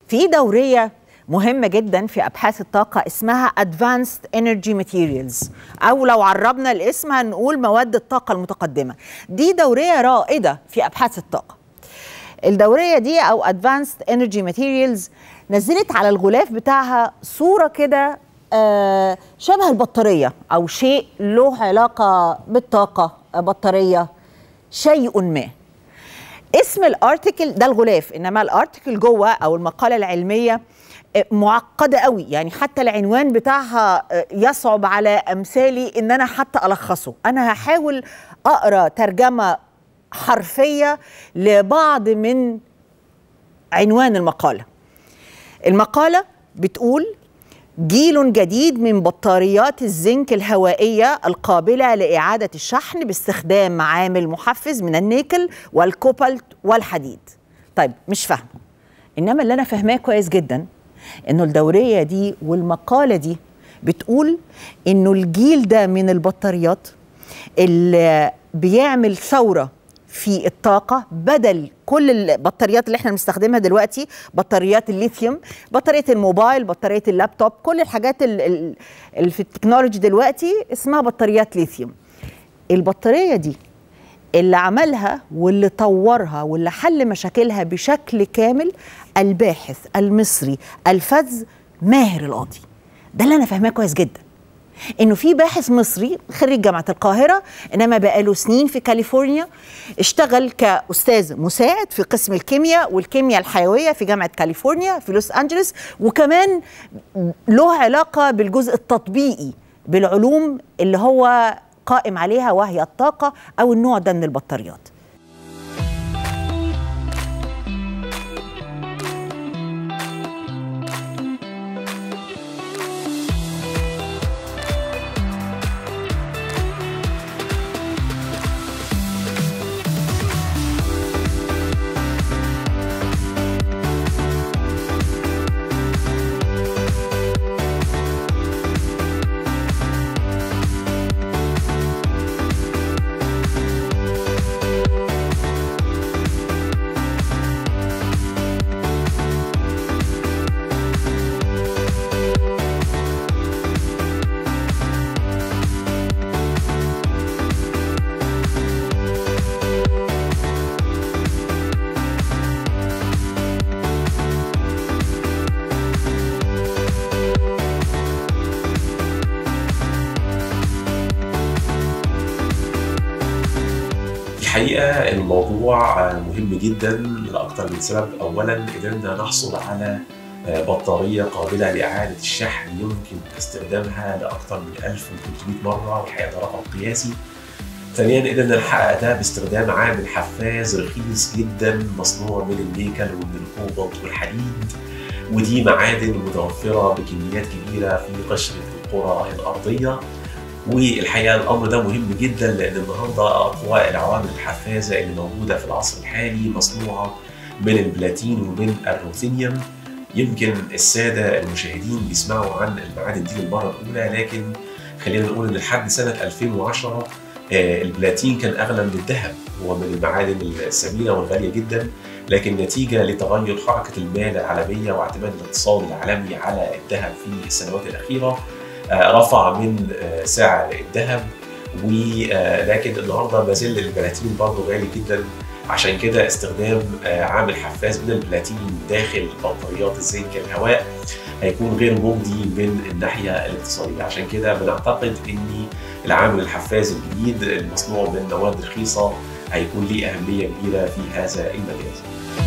في دورية مهمة جدا في أبحاث الطاقة اسمها Advanced Energy Materials أو لو عربنا الاسم هنقول مواد الطاقة المتقدمة دي دورية رائدة في أبحاث الطاقة الدورية دي أو Advanced Energy Materials نزلت على الغلاف بتاعها صورة كده آه شبه البطارية أو شيء له علاقة بالطاقة بطارية شيء ما اسم الارتكل ده الغلاف انما الارتكل جوه او المقاله العلميه معقده قوي يعني حتى العنوان بتاعها يصعب على امثالي ان انا حتى الخصه انا هحاول اقرا ترجمه حرفيه لبعض من عنوان المقاله المقاله بتقول جيل جديد من بطاريات الزنك الهوائية القابلة لإعادة الشحن باستخدام معامل محفز من النيكل والكوبالت والحديد طيب مش فاهمة إنما اللي أنا فاهماه كويس جدا إنه الدورية دي والمقالة دي بتقول إنه الجيل ده من البطاريات اللي بيعمل ثورة في الطاقة بدل كل البطاريات اللي احنا بنستخدمها دلوقتي بطاريات الليثيوم بطارية الموبايل بطارية اللابتوب كل الحاجات اللي في التكنولوجي دلوقتي اسمها بطاريات ليثيوم البطارية دي اللي عملها واللي طورها واللي حل مشاكلها بشكل كامل الباحث المصري الفذ ماهر القاضي ده اللي انا فاهماه كويس جدا انه في باحث مصري خريج جامعه القاهره انما بقاله سنين في كاليفورنيا اشتغل كاستاذ مساعد في قسم الكيمياء والكيمياء الحيويه في جامعه كاليفورنيا في لوس انجلوس وكمان له علاقه بالجزء التطبيقي بالعلوم اللي هو قائم عليها وهي الطاقه او النوع ده من البطاريات الحقيقه الموضوع مهم جدا لاكثر من سبب اولا قدرنا نحصل على بطاريه قابله لاعاده الشحن يمكن استخدامها لاكثر من 1300 مره والحقيقه ده رقم قياسي ثانيا قدرنا نحقق ده باستخدام عامل حفاز رخيص جدا مصنوع من النيكل ومن الكوبالت والحديد ودي معادن متوفره بكميات كبيره في قشره القرى الارضيه والحقيقه الامر ده مهم جدا لان النهارده اقوى العوامل الحفازه اللي موجوده في العصر الحالي مصنوعه من البلاتين ومن الروثينيوم يمكن الساده المشاهدين بيسمعوا عن المعادن دي للمره الاولى لكن خلينا نقول ان لحد سنه 2010 البلاتين كان اغلى من الذهب هو من المعادن الثمينه والغاليه جدا لكن نتيجه لتغير حركه المال العالميه واعتماد الاقتصاد العالمي على الذهب في السنوات الاخيره رفع من سعر الذهب ولكن النهارده ما زال البلاتين برضه غالي جدا عشان كده استخدام عامل حفاز من البلاتين داخل بطاريات الزنك الهواء هيكون غير مجدي من الناحيه الاقتصاديه عشان كده بنعتقد ان العامل الحفاز الجديد المصنوع من مواد رخيصه هيكون ليه اهميه كبيره في هذا المجال.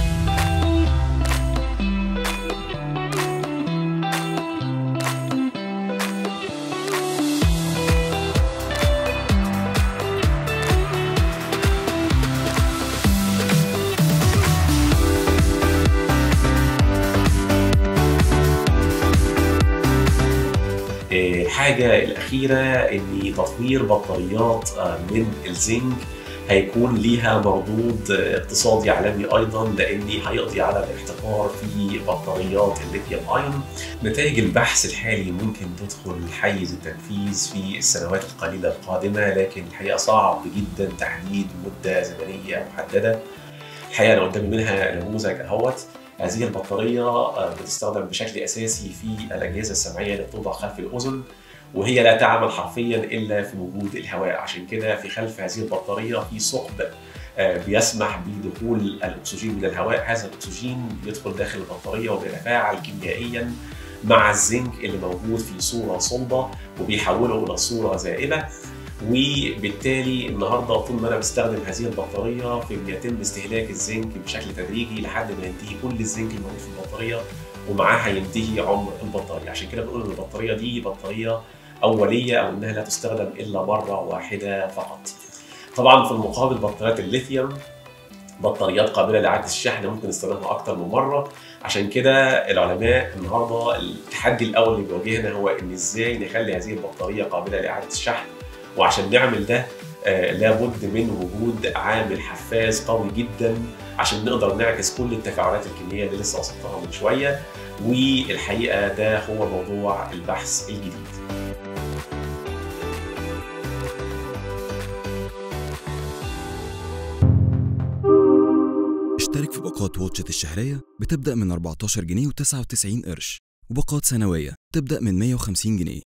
الحاجة الأخيرة إن تطوير بطاريات من الزنك هيكون ليها مردود اقتصادي عالمي أيضا لأن هيقضي على الاحتكار في بطاريات الليثيوم أيون نتائج البحث الحالي ممكن تدخل حيز التنفيذ في السنوات القليلة القادمة لكن الحقيقة صعب جدا تحديد مدة زمنية محددة الحقيقة أنا قدامي منها نموذج أهوت هذه البطاريه بتستخدم بشكل اساسي في الاجهزه السمعيه اللي بتوضع خلف الاذن وهي لا تعمل حرفيا الا في وجود الهواء عشان كده في خلف هذه البطاريه في ثقب بيسمح بدخول الاكسجين من الهواء هذا الاكسجين بيدخل داخل البطاريه وبيتفاعل كيميائيا مع الزنك اللي موجود في صوره صلبه وبيحوله الى صوره زائله وبالتالي النهارده طول ما انا بستخدم هذه البطاريه فبيتم استهلاك الزنك بشكل تدريجي لحد ما ينتهي كل الزنك الموجود في البطاريه ومعاها ينتهي عمر البطاريه عشان كده بنقول ان البطاريه دي بطاريه اوليه او انها لا تستخدم الا مره واحده فقط. طبعا في المقابل بطاريات الليثيوم بطاريات قابله لاعاده الشحن ممكن استخدامها اكثر من مره عشان كده العلماء النهارده التحدي الاول اللي بيواجهنا هو ان ازاي نخلي هذه البطاريه قابله لاعاده الشحن وعشان نعمل ده آه لابد من وجود عامل حفاز قوي جدا عشان نقدر نعكس كل التفاعلات الكيميائيه اللي لسه وصفتها من شويه والحقيقه ده هو موضوع البحث الجديد. اشترك في باقات واتشت الشهرية بتبدأ من 14 جنيه و99 قرش وباقات سنوية تبدأ من 150 جنيه